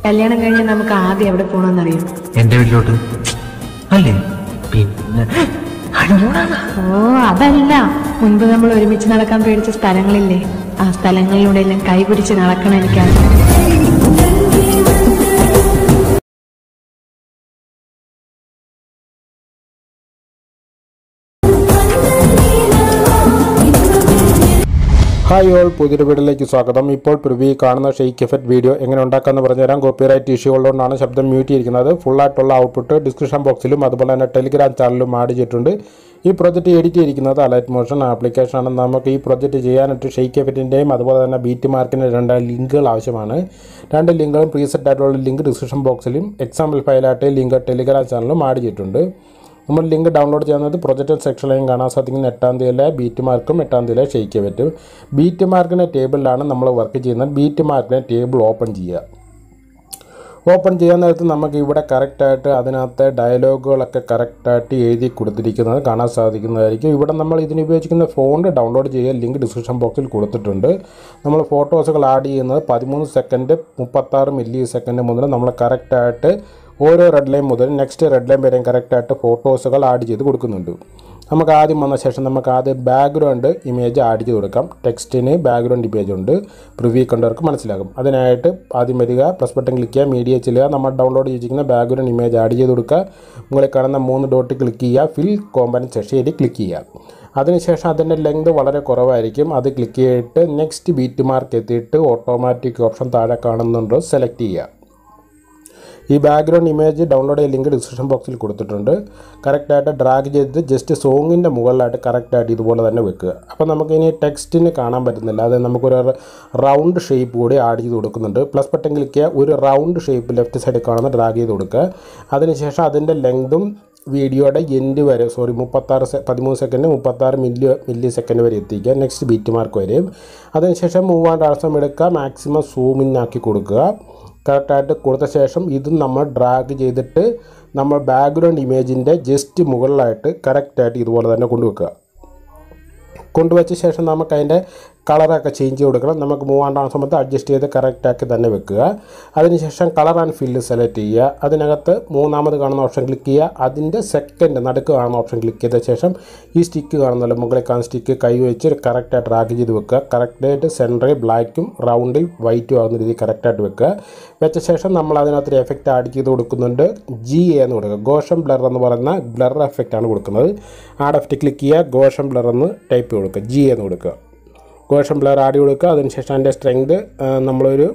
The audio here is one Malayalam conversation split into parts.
കല്യാണം കഴിഞ്ഞാൽ നമുക്ക് ആദ്യം എവിടെ പോകണമെന്നറിയോ എന്റെ വീട്ടിലോട്ട് അല്ലേ പിന്നെ ഹണിമൂണാണ് ഓ അതല്ല മുൻപ് നമ്മൾ ഒരുമിച്ച് നടക്കാൻ പേടിച്ച സ്ഥലങ്ങളില്ലേ ആ സ്ഥലങ്ങളിലൂടെ എല്ലാം കൈപിടിച്ച് നടക്കണം എനിക്കാണ് ഹായ് ഓൾ പുതിയൊരു വീഡിയോയിലേക്ക് സ്വാഗതം ഇപ്പോൾ പ്രിവ്യൂ കാണുന്ന ഷെയ്ക്ക് എഫക്റ്റ് വീഡിയോ എങ്ങനെ ഉണ്ടാക്കാമെന്ന് പറഞ്ഞുതരാം കോപ്പിറൈറ്റ് ഇഷ്യൂ ഉള്ളതുകൊണ്ടാണ് ശബ്ദം മ്യൂട്ട് ചെയ്തിരിക്കുന്നത് ഫുള്ളായിട്ടുള്ള ഔട്ട്പുട്ട് ഡിസ്ക്രിപ്ഷൻ ബോക്സിലും അതുപോലെ തന്നെ ടെലിഗ്രാം ചാനലിലും ആഡ് ചെയ്തിട്ടുണ്ട് ഈ പ്രോജക്റ്റ് എഡിറ്റ് ചെയ്തിരിക്കുന്നത് അലൈറ്റ് മോഷൻ ആപ്ലിക്കേഷനാണ് നമുക്ക് ഈ പ്രോജക്റ്റ് ചെയ്യാനായിട്ട് ഷെയ്ക്ക് എഫക്റ്റിൻ്റെയും അതുപോലെ തന്നെ ബീറ്റ് മാർക്കിൻ്റെ രണ്ട് ലിങ്കുകൾ ആവശ്യമാണ് രണ്ട് ലിങ്കുകളും പ്രീസെറ്റ് ആയിട്ടുള്ള ലിങ്ക് ഡിസ്ക്രിപ്ഷൻ ബോക്സിലും എക്സാമ്പിൾ ഫയലായിട്ട് ലിങ്ക് ടെലിഗ്രാം ചാനലിലും ആഡ് ചെയ്തിട്ടുണ്ട് നമ്മൾ ലിങ്ക് ഡൗൺലോഡ് ചെയ്യുന്നത് പ്രൊജക്റ്റ് സെക്ഷനിലും കാണാൻ സാധിക്കുന്ന എട്ടാം തീയതിയിലെ ബീറ്റ് മാർക്കും എട്ടാം തീയതിയിലെ ഷെയ്ക്ക് പറ്റും ബീറ്റ് മാർക്കിൻ്റെ ടേബിളിലാണ് നമ്മൾ വർക്ക് ചെയ്യുന്നത് ബീറ്റ് മാർക്കിനെ ടേബിൾ ഓപ്പൺ ചെയ്യുക ഓപ്പൺ ചെയ്യാൻ നേരത്ത് നമുക്ക് ഇവിടെ കറക്റ്റായിട്ട് അതിനകത്തെ ഡയലോഗുകളൊക്കെ കറക്റ്റായിട്ട് എഴുതി കൊടുത്തിരിക്കുന്നത് കാണാൻ സാധിക്കുന്നതായിരിക്കും ഇവിടെ നമ്മൾ ഇതിന് ഉപയോഗിക്കുന്ന ഫോണ്ട് ഡൗൺലോഡ് ചെയ്യാൻ ലിങ്ക് ഡിസ്ക്രിപ്ഷൻ ബോക്സിൽ കൊടുത്തിട്ടുണ്ട് നമ്മൾ ഫോട്ടോസുകൾ ആഡ് ചെയ്യുന്നത് പതിമൂന്ന് സെക്കൻഡ് മുപ്പത്താറ് മില്ലി സെക്കൻഡ് മുതൽ നമ്മൾ കറക്റ്റായിട്ട് ഓരോ റെഡ് ലൈൻ മുതൽ നെക്സ്റ്റ് റെഡ് ലൈൻ വരെയും കറക്റ്റായിട്ട് ഫോട്ടോസുകൾ ആഡ് ചെയ്ത് കൊടുക്കുന്നുണ്ട് നമുക്ക് ആദ്യം വന്ന ശേഷം നമുക്ക് ആദ്യം ബാക്ക്ഗ്രൗണ്ട് ഇമേജ് ആഡ് ചെയ്ത് കൊടുക്കാം ടെക്സ്റ്റിന് ബാക്ക്ഗ്രൗണ്ട് ഇമേജ് ഉണ്ട് പ്രിവ്യൂ കണ്ടവർക്ക് മനസ്സിലാകും അതിനായിട്ട് ആദ്യം വരിക പ്ലസ് ബട്ടൺ ക്ലിക്ക് ചെയ്യുക മീഡിയ ചെല്ലുക നമ്മൾ ഡൗൺലോഡ് ചെയ്തിരിക്കുന്ന ബാക്ക്ഗ്രൗണ്ട് ഇമേജ് ആഡ് ചെയ്ത് കൊടുക്കുക മുകളിൽ കാണുന്ന മൂന്ന് ഡോട്ട് ക്ലിക്ക് ചെയ്യുക ഫിൽ കോമ്പനൻറ്റ് സെക്ഷയിൽ ക്ലിക്ക് ചെയ്യുക അതിനുശേഷം അതിൻ്റെ ലെങ്ത് വളരെ കുറവായിരിക്കും അത് ക്ലിക്ക് ചെയ്തിട്ട് നെക്സ്റ്റ് ബീറ്റ് മാർക്ക് എത്തിയിട്ട് ഓട്ടോമാറ്റിക് ഓപ്ഷൻ താഴെ കാണുന്നുണ്ട് സെലക്ട് ചെയ്യുക ഈ ബാക്ക്ഗ്രൗണ്ട് ഇമേജ് ഡൗൺലോഡ് ചെയ്യാൻ ലിങ്ക് ഡിസ്ക്രിപ്ഷൻ ബോക്സിൽ കൊടുത്തിട്ടുണ്ട് കറക്റ്റായിട്ട് ഡ്രാഗ് ചെയ്ത് ജസ്റ്റ് സോങ്ങിൻ്റെ മുകളിലായിട്ട് കറക്റ്റായിട്ട് ഇതുപോലെ തന്നെ വെക്കുക അപ്പോൾ നമുക്കിനി ടെക്സ്റ്റിന് കാണാൻ പറ്റുന്നില്ല അത് നമുക്കൊരു റൗണ്ട് ഷേപ്പ് കൂടി ആഡ് ചെയ്ത് കൊടുക്കുന്നുണ്ട് പ്ലസ് ബട്ടൺ ക്ലിക്ക് ചെയ്യുക ഒരു റൗണ്ട് ഷേപ്പ് ലെഫ്റ്റ് സൈഡിൽ കാണുന്ന ഡ്രാഗ് ചെയ്ത് കൊടുക്കുക അതിനുശേഷം അതിൻ്റെ ലെങ്തും വീഡിയോയുടെ എൻഡ് വരെ സോറി മുപ്പത്താറ് സെ പതിമൂന്ന് സെക്കൻഡ് മുപ്പത്താറ് മില്ലി മില്ലി സെക്കൻഡ് വരെ എത്തിക്കുക നെക്സ്റ്റ് ബീറ്റ് മാർക്ക് വരെയും അതിനുശേഷം മൂവാണ്ട് ആവശ്യം എടുക്കുക മാക്സിമം സൂമിൻ ആക്കി കൊടുക്കുക കറക്റ്റായിട്ട് കൊടുത്ത ശേഷം ഇതും നമ്മൾ ഡ്രാഗ് ചെയ്തിട്ട് നമ്മൾ ബാക്ക്ഗ്രൗണ്ട് ഇമേജിൻ്റെ ജസ്റ്റ് മുകളിലായിട്ട് കറക്റ്റായിട്ട് ഇതുപോലെ തന്നെ കൊണ്ടുവെക്കുക കൊണ്ടുവച്ച ശേഷം നമുക്ക് അതിൻ്റെ കളറൊക്കെ ചേഞ്ച് ചെയ്ത് കൊടുക്കണം നമുക്ക് മൂവാണ്ടാം സമയത്ത് അഡ്ജസ്റ്റ് ചെയ്ത് കറക്റ്റാക്കി തന്നെ വെക്കുക അതിനുശേഷം കളർ ആൻഡ് ഫില്ല് സെലക്ട് ചെയ്യുക അതിനകത്ത് മൂന്നാമത് കാണുന്ന ഓപ്ഷൻ ക്ലിക്ക് ചെയ്യുക അതിൻ്റെ സെക്കൻഡ് നടുക്ക് കാണുന്ന ഓപ്ഷൻ ക്ലിക്ക് ചെയ്ത ശേഷം ഈ സ്റ്റിക്ക് കാണുന്നല്ലോ മുകളിൽ കാണുന്ന സ്റ്റിക്ക് കൈ വെച്ച് കറക്റ്റായിട്ട് ഡ്രാഗ് ചെയ്ത് വെക്കുക കറക്റ്റായിട്ട് സെൻറ്ററിൽ ബ്ലാക്കും റൗണ്ടിൽ വൈറ്റും ആകുന്ന രീതിയിൽ കറക്റ്റായിട്ട് വെക്കുക വെച്ച ശേഷം നമ്മൾ അതിനകത്തൊരു എഫക്റ്റ് ആഡ് ചെയ്ത് കൊടുക്കുന്നുണ്ട് ജി എന്ന് കൊടുക്കുക ഗോഷം ബ്ലർ എന്ന് പറയുന്ന ബ്ലർ എഫക്റ്റ് ആണ് കൊടുക്കുന്നത് ആഡ് എഫക്റ്റ് ക്ലിക്ക് ചെയ്യുക ഗോഷം ബ്ലർ എന്ന് ടൈപ്പ് കൊടുക്കുക ജി എന്ന് കൊടുക്കുക ഗോഷം ബ്ലർ ആഡ് കൊടുക്കുക അതിനുശേഷം അതിൻ്റെ സ്ട്രെങ്ത് നമ്മളൊരു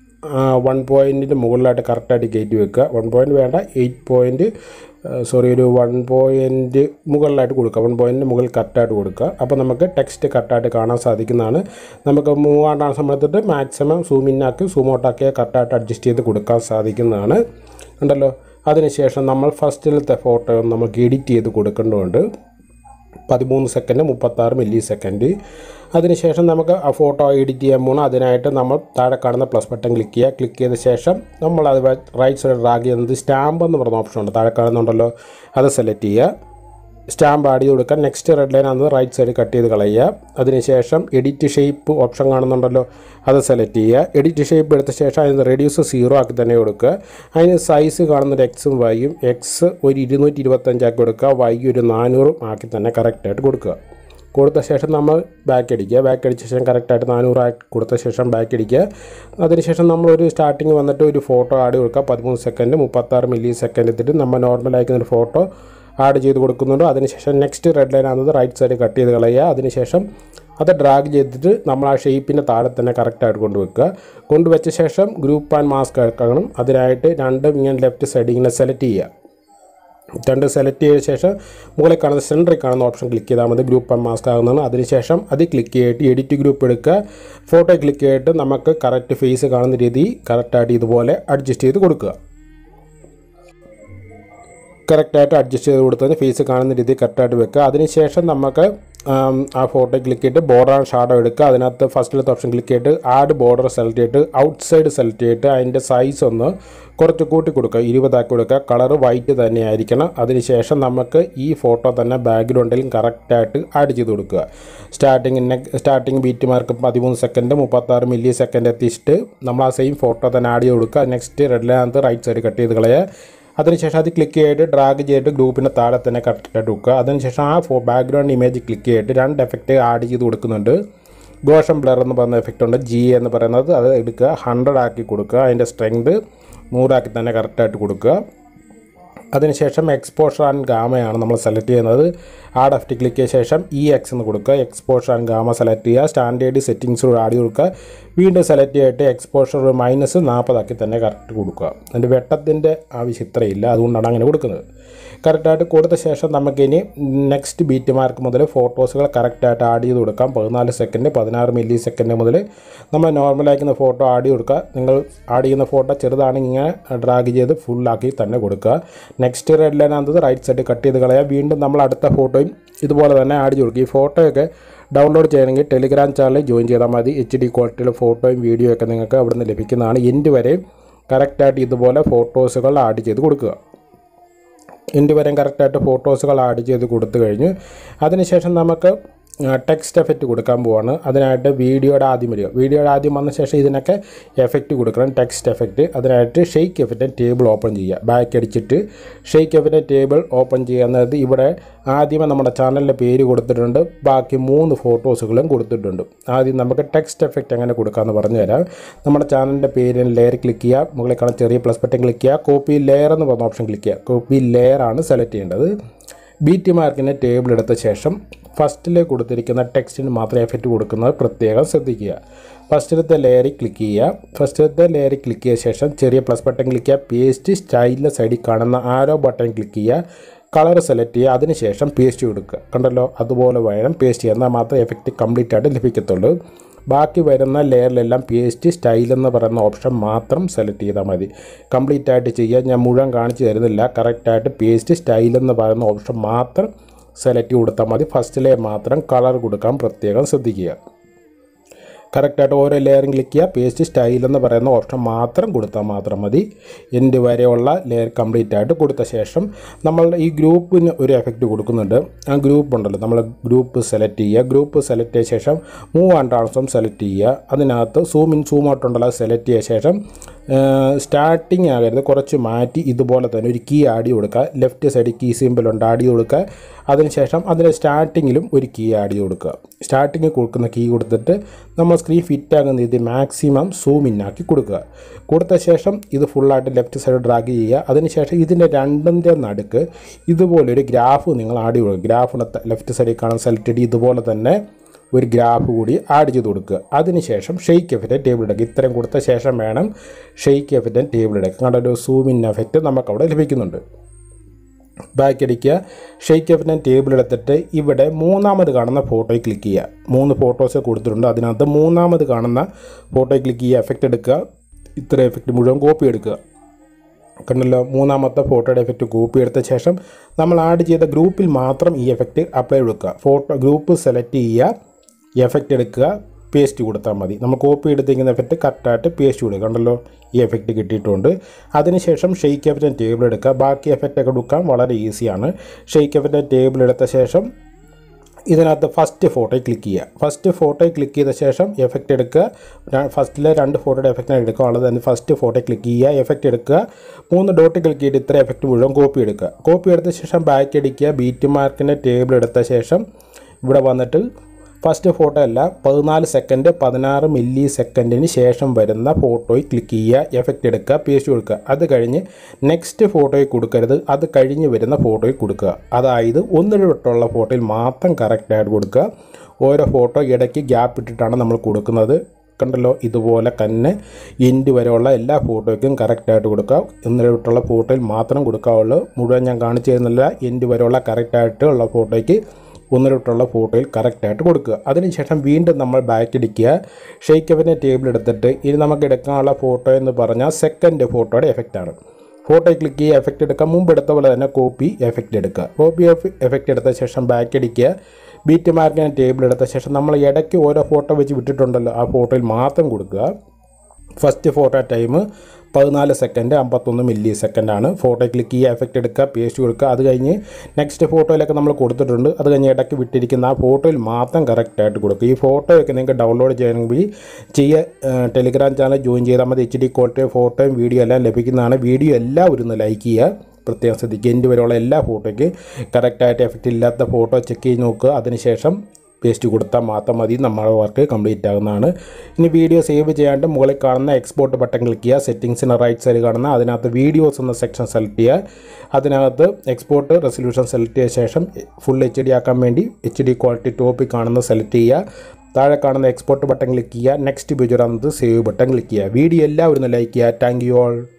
വൺ പോയിൻറ്റിൻ്റെ മുകളിലായിട്ട് കറക്റ്റായിട്ട് കയറ്റി വെക്കുക വൺ പോയിൻറ്റ് വേണ്ട എയ്റ്റ് പോയിൻറ്റ് സോറി ഒരു വൺ പോയിൻറ്റ് മുകളിലായിട്ട് കൊടുക്കുക വൺ പോയിൻറ്റിന് മുകളിൽ കറക്റ്റായിട്ട് കൊടുക്കുക അപ്പോൾ നമുക്ക് ടെക്സ്റ്റ് കറക്റ്റായിട്ട് കാണാൻ സാധിക്കുന്നതാണ് നമുക്ക് മൂവ് ആണ്ടാൻ സമയത്തിട്ട് മാക്സിമം സൂം ഇന്നാക്കി സൂം ഔട്ടാക്കി കറക്റ്റായിട്ട് അഡ്ജസ്റ്റ് ചെയ്ത് കൊടുക്കാൻ സാധിക്കുന്നതാണ് ഉണ്ടല്ലോ അതിനുശേഷം നമ്മൾ ഫസ്റ്റിലത്തെ ഫോട്ടോ നമുക്ക് എഡിറ്റ് ചെയ്ത് കൊടുക്കേണ്ടതുണ്ട് പതിമൂന്ന് സെക്കൻഡ് മുപ്പത്താറ് മില്ലി സെക്കൻഡ് അതിനുശേഷം നമുക്ക് ആ ഫോട്ടോ എഡിറ്റ് ചെയ്യാൻ പോകണം അതിനായിട്ട് നമ്മൾ താഴെ കാണുന്ന പ്ലസ് ബട്ടൺ ക്ലിക്ക് ചെയ്യുക ക്ലിക്ക് ചെയ്ത ശേഷം നമ്മൾ അത് റൈറ്റ് സൈഡ് ഡ്രാഗ് ചെയ്യുന്നത് സ്റ്റാമ്പ് എന്ന് പറഞ്ഞ ഓപ്ഷൻ ഉണ്ട് താഴെ കാണുന്നുണ്ടല്ലോ അത് സെലക്ട് ചെയ്യുക സ്റ്റാമ്പ് ആഡ് ചെയ്ത് കൊടുക്കുക നെക്സ്റ്റ് റെഡ് ലൈൻ ആണ് റൈറ്റ് സൈഡ് കട്ട് ചെയ്ത് കളയുക അതിനുശേഷം എഡിറ്റ് ഷേപ്പ് ഓപ്ഷൻ കാണുന്നുണ്ടല്ലോ അത് സെലക്ട് ചെയ്യുക എഡിറ്റ് ഷേപ്പ് എടുത്ത ശേഷം അതിന് റെഡ്യൂസ് സീറോ ആക്കി തന്നെ കൊടുക്കുക അതിന് സൈസ് കാണുന്നത് എക്സും വൈയും എക്സ് ഒരു ഇരുന്നൂറ്റി ഇരുപത്തഞ്ചാക്കി കൊടുക്കുക വൈ ഒരു നാനൂറും ആക്കി തന്നെ കറക്റ്റായിട്ട് കൊടുക്കുക കൊടുത്ത ശേഷം നമ്മൾ ബാക്ക് അടിക്കുക ബാക്ക് അടിച്ച ശേഷം കറക്റ്റായിട്ട് നാനൂറ് ആക്കി കൊടുത്ത ശേഷം ബാക്ക് അടിക്കുക അതിനുശേഷം നമ്മളൊരു സ്റ്റാർട്ടിങ് വന്നിട്ട് ഒരു ഫോട്ടോ ആഡ് കൊടുക്കുക പതിമൂന്ന് സെക്കൻഡ് മുപ്പത്താറ് മില്ലി സെക്കൻഡ് എത്തിയിട്ട് നമ്മൾ നോർമൽ അയക്കുന്ന ഒരു ഫോട്ടോ ആഡ് ചെയ്ത് കൊടുക്കുന്നുണ്ട് അതിനുശേഷം നെക്സ്റ്റ് റെഡ് ലൈൻ ആണെന്നത് റൈറ്റ് സൈഡ് കട്ട് ചെയ്ത് കളയുക അതിനുശേഷം അത് ഡ്രാഗ് ചെയ്തിട്ട് നമ്മൾ ആ ഷേപ്പിൻ്റെ താഴെ തന്നെ കറക്റ്റായിട്ട് കൊണ്ടുവെക്കുക കൊണ്ടുവച്ച ശേഷം ഗ്രൂപ്പ് ആൻഡ് മാസ്ക് എടുക്കണം അതിനായിട്ട് രണ്ടും ഇങ്ങനെ ലെഫ്റ്റ് സൈഡ് ഇങ്ങനെ സെലക്ട് ചെയ്യുക രണ്ട് സെലക്ട് ചെയ്ത ശേഷം മുകളിൽ കാണുന്ന സെൻറ്ററിൽ കാണുന്ന ഓപ്ഷൻ ക്ലിക്ക് ചെയ്താൽ മതി ഗ്രൂപ്പ് ആൻഡ് മാസ്ക് ആകുന്നതാണ് അതിനുശേഷം അത് ക്ലിക്ക് ചെയ്തിട്ട് എഡിറ്റ് ഗ്രൂപ്പ് എടുക്കുക ഫോട്ടോ ക്ലിക്ക് ചെയ്തിട്ട് നമുക്ക് കറക്റ്റ് ഫേസ് കാണുന്ന രീതി കറക്റ്റായിട്ട് ഇതുപോലെ അഡ്ജസ്റ്റ് ചെയ്ത് കൊടുക്കുക കറക്റ്റായിട്ട് അഡ്ജസ്റ്റ് ചെയ്ത് കൊടുത്തതിന് ഫേസ് കാണുന്ന രീതി കറക്റ്റായിട്ട് വെക്കുക അതിനുശേഷം നമുക്ക് ആം, ആ ഫോട്ടോ ക്ലിക്ക് ചെയ്തിട്ട് ബോർഡർ ആൻഡ് ഷാഡോ എടുക്കുക അതിനകത്ത് ഫസ്റ്റിലത്തെ ഓപ്ഷൻ ക്ലിക്ക് ചെയ്തിട്ട് ആഡ് ബോർഡർ സെലക്ട് ചെയ്തിട്ട് ഔട്ട് സൈഡ് സെലക്ട് ചെയ്തിട്ട് അതിൻ്റെ സൈസ് ഒന്ന് കുറച്ച് കൂട്ടി കൊടുക്കുക ഇരുപതാക്കി കൊടുക്കുക കളർ വൈറ്റ് തന്നെ ആയിരിക്കണം അതിനുശേഷം നമുക്ക് ഈ ഫോട്ടോ തന്നെ ബാക്ക്ഗ്രൗണ്ടിലും കറക്റ്റായിട്ട് ആഡ് ചെയ്ത് കൊടുക്കുക സ്റ്റാർട്ടിങ് സ്റ്റാർട്ടിങ് ബീറ്റ് മാർക്ക് പതിമൂന്ന് സെക്കൻഡ് മുപ്പത്താറ് മില്ലി സെക്കൻഡ് എത്തിച്ചിട്ട് നമ്മൾ ആ സെയിം ഫോട്ടോ തന്നെ ആഡ് ചെയ്ത് കൊടുക്കുക നെക്സ്റ്റ് റെഡിനകത്ത് റൈറ്റ് സൈഡ് കട്ട് ചെയ്ത് കളയുക അതിനുശേഷം അത് ക്ലിക്ക് ചെയ്തിട്ട് ഡ്രാഗ് ചെയ്തിട്ട് ഗ്രൂപ്പിൻ്റെ താഴെ തന്നെ കറക്റ്റായിട്ട് വെക്കുക അതിനുശേഷം ആ ഫോ ബാക്ക്ഗ്രൗണ്ട് ഇമേജ് ക്ലിക്ക് ചെയ്തിട്ട് രണ്ട് എഫക്റ്റ് ആഡ് ചെയ്ത് കൊടുക്കുന്നുണ്ട് ഗോഷൻ ബ്ലർ എന്ന് പറയുന്ന എഫക്റ്റ് ഉണ്ട് ജി എന്ന് പറയുന്നത് അത് എടുക്കുക ഹൺഡ്രഡ് ആക്കി കൊടുക്കുക അതിൻ്റെ സ്ട്രെങ്ത് നൂറാക്കി തന്നെ കറക്റ്റായിട്ട് കൊടുക്കുക അതിനുശേഷം എക്സ്പോഷർ ആൻഡ് ഗാമയാണ് നമ്മൾ സെലക്ട് ചെയ്യുന്നത് ആ ഡെഫ്റ്റ് ക്ലിക്ക് ചെയ്ത ശേഷം ഇ എക്സ് എന്ന് കൊടുക്കുക എക്സ്പോഷർ ആൻഡ് ഗാമ സെലക്ട് ചെയ്യുക സ്റ്റാൻഡേർഡ് സെറ്റിങ്സ് ആഡ് കൊടുക്കുക വീണ്ടും സെലക്ട് ചെയ്തിട്ട് എക്സ്പോഷർ മൈനസ് നാൽപ്പതാക്കി തന്നെ കറക്റ്റ് കൊടുക്കുക അതിൻ്റെ വെട്ടത്തിൻ്റെ ആവശ്യം ഇത്രയില്ല അതുകൊണ്ടാണ് അങ്ങനെ കൊടുക്കുന്നത് കറക്റ്റായിട്ട് കൊടുത്ത ശേഷം നമുക്കിനി നെക്സ്റ്റ് ബീറ്റ് മാർക്ക് മുതൽ ഫോട്ടോസുകൾ കറക്റ്റായിട്ട് ആഡ് ചെയ്ത് കൊടുക്കാം പതിനാല് സെക്കൻഡ് പതിനാറ് മില്ലി സെക്കൻഡ് മുതൽ നമ്മൾ നോർമൽ അയക്കുന്ന ഫോട്ടോ ആഡ് ചെയ്ത് കൊടുക്കുക നിങ്ങൾ ആഡ് ചെയ്യുന്ന ഫോട്ടോ ചെറുതാണെങ്കിൽ ഇങ്ങനെ ഡ്രാഗ് ചെയ്ത് ഫുള്ളാക്കി തന്നെ കൊടുക്കുക നെക്സ്റ്റ് റെഡ് ലൈനകത്ത് റൈറ്റ് സൈഡ് കട്ട് ചെയ്ത് കളയുക വീണ്ടും നമ്മൾ അടുത്ത ഫോട്ടോയും ഇതുപോലെ തന്നെ ആഡ് ചെയ്ത് കൊടുക്കുക ഈ ഫോട്ടോയൊക്കെ ഡൗൺലോഡ് ചെയ്യണമെങ്കിൽ ടെലിഗ്രാം ചാനൽ ജോയിൻ ചെയ്താൽ മതി എച്ച് ഡി ക്വാളിറ്റിയിലെ ഫോട്ടോയും വീഡിയോ ഒക്കെ നിങ്ങൾക്ക് അവിടുന്ന് ലഭിക്കുന്നതാണ് എൻഡ് വരെ കറക്റ്റായിട്ട് ഇതുപോലെ ഫോട്ടോസുകൾ ആഡ് ചെയ്ത് കൊടുക്കുക എൻ്റെ വരെയും കറക്റ്റായിട്ട് ഫോട്ടോസുകൾ ആഡ് ചെയ്ത് കൊടുത്തു കഴിഞ്ഞു അതിനുശേഷം നമുക്ക് ടെക്സ്റ്റ് എഫക്റ്റ് കൊടുക്കാൻ പോവാണ് അതിനായിട്ട് വീഡിയോയുടെ ആദ്യം വരിക വീഡിയോയുടെ ആദ്യം വന്ന ശേഷം ഇതിനൊക്കെ എഫക്റ്റ് കൊടുക്കണം ടെക്സ്റ്റ് എഫക്റ്റ് അതിനായിട്ട് ഷെയ്ക്ക് എഫക്റ്റ് ടേബിൾ ഓപ്പൺ ചെയ്യുക ബാക്ക് അടിച്ചിട്ട് ഷെയ്ക്ക് എഫക്റ്റ് ടേബിൾ ഓപ്പൺ ചെയ്യുക എന്നത് ഇവിടെ ആദ്യമേ നമ്മുടെ ചാനലിൻ്റെ പേര് കൊടുത്തിട്ടുണ്ട് ബാക്കി മൂന്ന് ഫോട്ടോസുകളും കൊടുത്തിട്ടുണ്ട് ആദ്യം നമുക്ക് ടെക്സ്റ്റ് എഫക്റ്റ് എങ്ങനെ കൊടുക്കാമെന്ന് പറഞ്ഞു തരാം നമ്മുടെ ചാനലിൻ്റെ പേരിൽ ലെയർ ക്ലിക്ക് ചെയ്യുക മുകളിൽ കാണാൻ ചെറിയ പ്ലസ് ബട്ടൺ ക്ലിക്ക് ചെയ്യുക കോപ്പി ലെയർ എന്ന് പറഞ്ഞ ഓപ്ഷൻ ക്ലിക്ക് ചെയ്യുക കോപ്പി ലെയർ ആണ് സെലക്ട് ചെയ്യേണ്ടത് ബീറ്റ് മാർക്കിൻ്റെ ടേബിൾ എടുത്ത ശേഷം ഫസ്റ്റിൽ കൊടുത്തിരിക്കുന്ന ടെക്സ്റ്റിന് മാത്രം എഫക്റ്റ് കൊടുക്കുന്നത് പ്രത്യേകം ശ്രദ്ധിക്കുക ഫസ്റ്റിലത്തെ ലെയറിൽ ക്ലിക്ക് ചെയ്യുക ഫസ്റ്റിലത്തെ ലെയറിൽ ക്ലിക്ക് ചെയ്ത ശേഷം ചെറിയ പ്ലസ് ബട്ടൺ ക്ലിക്ക് ചെയ്യുക പേസ്റ്റ് സ്റ്റൈലിൻ്റെ സൈഡിൽ കാണുന്ന ആരോ ബട്ടൺ ക്ലിക്ക് ചെയ്യുക കളർ സെലക്ട് ചെയ്യുക അതിനുശേഷം പേസ്റ്റ് കൊടുക്കുക കണ്ടല്ലോ അതുപോലെ വേണം പേസ്റ്റ് ചെയ്യുക എന്നാൽ മാത്രമേ എഫക്റ്റ് കംപ്ലീറ്റ് ആയിട്ട് ലഭിക്കത്തുള്ളൂ ബാക്കി വരുന്ന ലെയറിലെല്ലാം പേസ്റ്റ് സ്റ്റൈൽ എന്ന് പറയുന്ന ഓപ്ഷൻ മാത്രം സെലക്ട് ചെയ്താൽ മതി കംപ്ലീറ്റ് ആയിട്ട് ചെയ്യുക ഞാൻ മുഴുവൻ കാണിച്ചു തരുന്നില്ല കറക്റ്റായിട്ട് പേസ്റ്റ് സ്റ്റൈൽ എന്ന് പറയുന്ന ഓപ്ഷൻ മാത്രം സെലക്ട് കൊടുത്താൽ മതി ഫസ്റ്റിലെ മാത്രം കളർ കൊടുക്കാൻ പ്രത്യേകം ശ്രദ്ധിക്കുക കറക്റ്റായിട്ട് ഓരോ ലെയറും ക്ലിക്ക് ചെയ്യുക പേസ്റ്റ് സ്റ്റൈൽ എന്ന് പറയുന്ന ഓപ്ഷൻ മാത്രം കൊടുത്താൽ മാത്രം മതി എൻഡ് വരെയുള്ള ലെയർ കംപ്ലീറ്റ് ആയിട്ട് കൊടുത്ത ശേഷം നമ്മൾ ഈ ഗ്രൂപ്പിന് ഒരു എഫക്റ്റ് കൊടുക്കുന്നുണ്ട് ആ ഗ്രൂപ്പ് ഉണ്ടല്ലോ നമ്മൾ ഗ്രൂപ്പ് സെലക്ട് ചെയ്യുക ഗ്രൂപ്പ് സെലക്ട് ചെയ്ത ശേഷം മൂവ് ആൻഡ് ട്രാൻസ്ഫോം സെലക്ട് ചെയ്യുക അതിനകത്ത് സൂം ഇൻ സൂം ഔട്ട് ഉണ്ടല്ലോ സെലക്ട് ചെയ്ത ശേഷം സ്റ്റാർട്ടിങ് ആകരുത് കുറച്ച് മാറ്റി ഇതുപോലെ തന്നെ ഒരു കീ ആഡ് ചെയ്ത് കൊടുക്കുക ലെഫ്റ്റ് സൈഡിൽ കീ സിമ്പിൾ ഉണ്ട് ആഡ് ചെയ്ത് കൊടുക്കുക അതിനുശേഷം അതിൻ്റെ സ്റ്റാർട്ടിങ്ങിലും ഒരു കീ ആഡ് ചെയ്ത് കൊടുക്കുക സ്റ്റാർട്ടിങ്ങിൽ കൊടുക്കുന്ന കീ കൊടുത്തിട്ട് നമ്മൾ സ്ക്രീൻ ഫിറ്റ് ആകുന്ന ഇത് മാക്സിമം സൂം ഇൻ ആക്കി കൊടുക്കുക കൊടുത്ത ശേഷം ഇത് ഫുള്ളായിട്ട് ലെഫ്റ്റ് സൈഡ് ഡ്രാഗ് ചെയ്യുക അതിനുശേഷം ഇതിൻ്റെ രണ്ടിൻ്റെ നടുക്ക് ഇതുപോലൊരു ഗ്രാഫ് നിങ്ങൾ ആഡ് ചെയ്ത് കൊടുക്കുക ഗ്രാഫിന് ലെഫ്റ്റ് സൈഡിൽ കാണാൻ സെലക്ട് ചെയ്ത് ഇതുപോലെ തന്നെ ഒരു ഗ്രാഫ് കൂടി ആഡ് ചെയ്ത് കൊടുക്കുക അതിനുശേഷം ഷെയ്ക്ക് എഫക്റ്റ് ടേബിൾ എടുക്കുക ഇത്രയും കൊടുത്ത ശേഷം വേണം ഷെയ്ക്ക് എഫക്റ്റ് ടേബിൾ എടുക്കുക കണ്ട ഒരു സൂം ഇൻ എഫക്റ്റ് നമുക്കവിടെ ലഭിക്കുന്നുണ്ട് ബാക്ക് അടിക്കുക ഷെയ്ക്ക് എഫക്റ്റ് ടേബിൾ എടുത്തിട്ട് ഇവിടെ മൂന്നാമത് കാണുന്ന ഫോട്ടോയിൽ ക്ലിക്ക് ചെയ്യുക മൂന്ന് ഫോട്ടോസ് കൊടുത്തിട്ടുണ്ട് അതിനകത്ത് മൂന്നാമത് കാണുന്ന ഫോട്ടോയിൽ ക്ലിക്ക് ചെയ്യുക എഫക്റ്റ് എടുക്കുക ഇത്ര എഫക്റ്റ് മുഴുവൻ കോപ്പി എടുക്കുക കണ്ടല്ലോ മൂന്നാമത്തെ ഫോട്ടോയുടെ എഫക്റ്റ് കോപ്പി എടുത്ത ശേഷം നമ്മൾ ആഡ് ചെയ്ത ഗ്രൂപ്പിൽ മാത്രം ഈ എഫക്റ്റ് അപ്ലൈ കൊടുക്കുക ഫോട്ടോ ഗ്രൂപ്പ് സെലക്ട് ചെയ്യുക എഫക്റ്റ് എടുക്കുക പേസ്റ്റ് കൊടുത്താൽ മതി നമ്മൾ കോപ്പി എടുത്തിരിക്കുന്ന എഫക്റ്റ് കറക്റ്റായിട്ട് പേസ്റ്റ് കൊടുക്കുക കണ്ടല്ലോ ഈ എഫക്റ്റ് കിട്ടിയിട്ടുണ്ട് അതിനുശേഷം ഷെയ്ക്ക് എഫക്റ്റ് ടേബിൾ എടുക്കുക ബാക്കി എഫക്റ്റ് ഒക്കെ എടുക്കാൻ വളരെ ഈസിയാണ് ഷെയ്ക്ക് എഫക്റ്റ് ടേബിൾ എടുത്ത ശേഷം ഇതിനകത്ത് ഫസ്റ്റ് ഫോട്ടോയിൽ ക്ലിക്ക് ചെയ്യുക ഫസ്റ്റ് ഫോട്ടോയിൽ ക്ലിക്ക് ചെയ്ത ശേഷം എഫക്റ്റ് എടുക്കുക ഫസ്റ്റിലെ രണ്ട് ഫോട്ടോയുടെ എഫക്റ്റിനെ എടുക്കുക ഉള്ളത് തന്നെ ഫസ്റ്റ് ഫോട്ടോ ക്ലിക്ക് ചെയ്യുക എഫക്റ്റ് എടുക്കുക മൂന്ന് ഡോട്ട് ക്ലിക്ക് ചെയ്തിട്ട് ഇത്ര എഫക്റ്റ് മുഴുവൻ കോപ്പി എടുക്കുക കോപ്പി എടുത്ത ശേഷം ബാക്ക് അടിക്കുക ബീറ്റ് മാർക്കിൻ്റെ ടേബിൾ എടുത്ത ശേഷം ഇവിടെ വന്നിട്ട് ഫസ്റ്റ് ഫോട്ടോ അല്ല പതിനാല് സെക്കൻഡ് പതിനാറ് മില്ലി സെക്കൻഡിന് ശേഷം വരുന്ന ഫോട്ടോയിൽ ക്ലിക്ക് ചെയ്യുക എഫക്റ്റ് എടുക്കുക പേസ്റ്റ് കൊടുക്കുക അത് കഴിഞ്ഞ് നെക്സ്റ്റ് ഫോട്ടോയിൽ കൊടുക്കരുത് അത് കഴിഞ്ഞ് വരുന്ന ഫോട്ടോയിൽ കൊടുക്കുക അതായത് ഒന്നിടവിട്ടുള്ള ഫോട്ടോയിൽ മാത്രം കറക്റ്റായിട്ട് കൊടുക്കുക ഓരോ ഫോട്ടോ ഇടയ്ക്ക് ഗ്യാപ്പ് ഇട്ടിട്ടാണ് നമ്മൾ കൊടുക്കുന്നത് കണ്ടല്ലോ ഇതുപോലെ തന്നെ എൻഡ് വരെയുള്ള എല്ലാ ഫോട്ടോയ്ക്കും കറക്റ്റായിട്ട് കൊടുക്കുക ഒന്നിടവിട്ടുള്ള ഫോട്ടോയിൽ മാത്രം കൊടുക്കാവുള്ളൂ മുഴുവൻ ഞാൻ കാണിച്ചു തരുന്നില്ല എൻഡ് വരെയുള്ള കറക്റ്റായിട്ട് ഉള്ള ഫോട്ടോയ്ക്ക് ഒന്നിലോട്ടുള്ള ഫോട്ടോയിൽ കറക്റ്റായിട്ട് കൊടുക്കുക അതിനുശേഷം വീണ്ടും നമ്മൾ ബാക്ക് അടിക്കുക ഷെയ്ക്ക് എഫിൻ്റെ ടേബിൾ എടുത്തിട്ട് ഇനി നമുക്ക് എടുക്കാനുള്ള ഫോട്ടോ എന്ന് പറഞ്ഞാൽ സെക്കൻഡ് ഫോട്ടോയുടെ എഫക്റ്റാണ് ഫോട്ടോ ക്ലിക്ക് ചെയ്യുക എഫക്റ്റ് എടുക്കുക മുമ്പ് എടുത്ത പോലെ തന്നെ കോപ്പി എഫക്റ്റ് എടുക്കുക കോപ്പി എഫക്റ്റ് എടുത്ത ശേഷം ബാക്ക് അടിക്കുക ബീറ്റ് മാർക്കിന് ടേബിൾ എടുത്ത ശേഷം നമ്മൾ ഇടയ്ക്ക് ഓരോ ഫോട്ടോ വെച്ച് വിട്ടിട്ടുണ്ടല്ലോ ആ ഫോട്ടോയിൽ മാത്രം കൊടുക്കുക ഫസ്റ്റ് ഫോട്ടോ ടൈം പതിനാല് സെക്കൻഡ് അമ്പത്തൊന്ന് മില്ലി സെക്കൻഡാണ് ഫോട്ടോ ക്ലിക്ക് ചെയ്യുക എഫക്റ്റ് എടുക്കുക പേസ്റ്റ് കൊടുക്കുക അത് കഴിഞ്ഞ് നെക്സ്റ്റ് ഫോട്ടോയിലൊക്കെ നമ്മൾ കൊടുത്തിട്ടുണ്ട് അത് കഴിഞ്ഞ് ഇടയ്ക്ക് വിട്ടിരിക്കുന്ന ആ ഫോട്ടോയിൽ മാത്രം കറക്റ്റായിട്ട് കൊടുക്കുക ഈ ഫോട്ടോയൊക്കെ നിങ്ങൾക്ക് ഡൗൺലോഡ് ചെയ്യണമെങ്കിൽ ചെയ്യുക ടെലിഗ്രാം ചാനൽ ജോയിൻ ചെയ്താൽ മതി എച്ച് ഡി ക്വാളിറ്റി ഫോട്ടോയും വീഡിയോ എല്ലാം ലഭിക്കുന്നതാണ് വീഡിയോ എല്ലാവരും ഒന്ന് ലൈക്ക് ചെയ്യുക പ്രത്യേകം ശ്രദ്ധിക്കുക എൻ്റെ വരെയുള്ള എല്ലാ ഫോട്ടോയ്ക്ക് കറക്റ്റായിട്ട് എഫക്റ്റ് ഇല്ലാത്ത ഫോട്ടോ ചെക്ക് ചെയ്ത് നോക്കുക അതിനുശേഷം പേസ്റ്റ് കൊടുത്താൽ മാത്രം മതി നമ്മുടെ വർക്ക് കംപ്ലീറ്റ് ആകുന്നതാണ് ഇനി വീഡിയോ സേവ് ചെയ്യാണ്ട് മുകളിൽ കാണുന്ന എക്സ്പോർട്ട് ബട്ടൺ ക്ലിക്ക് ചെയ്യുക സെറ്റിങ്സിന് റൈറ്റ് സൈഡ് കാണുന്ന അതിനകത്ത് വീഡിയോസ് എന്ന സെക്ഷൻ സെലക്ട് ചെയ്യുക അതിനകത്ത് എക്സ്പോർട്ട് റെസൊല്യൂഷൻ സെലക്ട് ചെയ്ത ശേഷം ഫുൾ എച്ച് ഡി ആക്കാൻ വേണ്ടി എച്ച് ഡി ക്വാളിറ്റി ടോപ്പിൽ കാണുന്ന സെലക്ട് ചെയ്യുക താഴെ കാണുന്ന എക്സ്പോർട്ട് ബട്ടൺ ക്ലിക്ക് ചെയ്യുക next page save button click ചെയ്യുക വീഡിയോ എല്ലാവരും ലൈക്ക് ചെയ്യുക താങ്ക് യു ഓൾ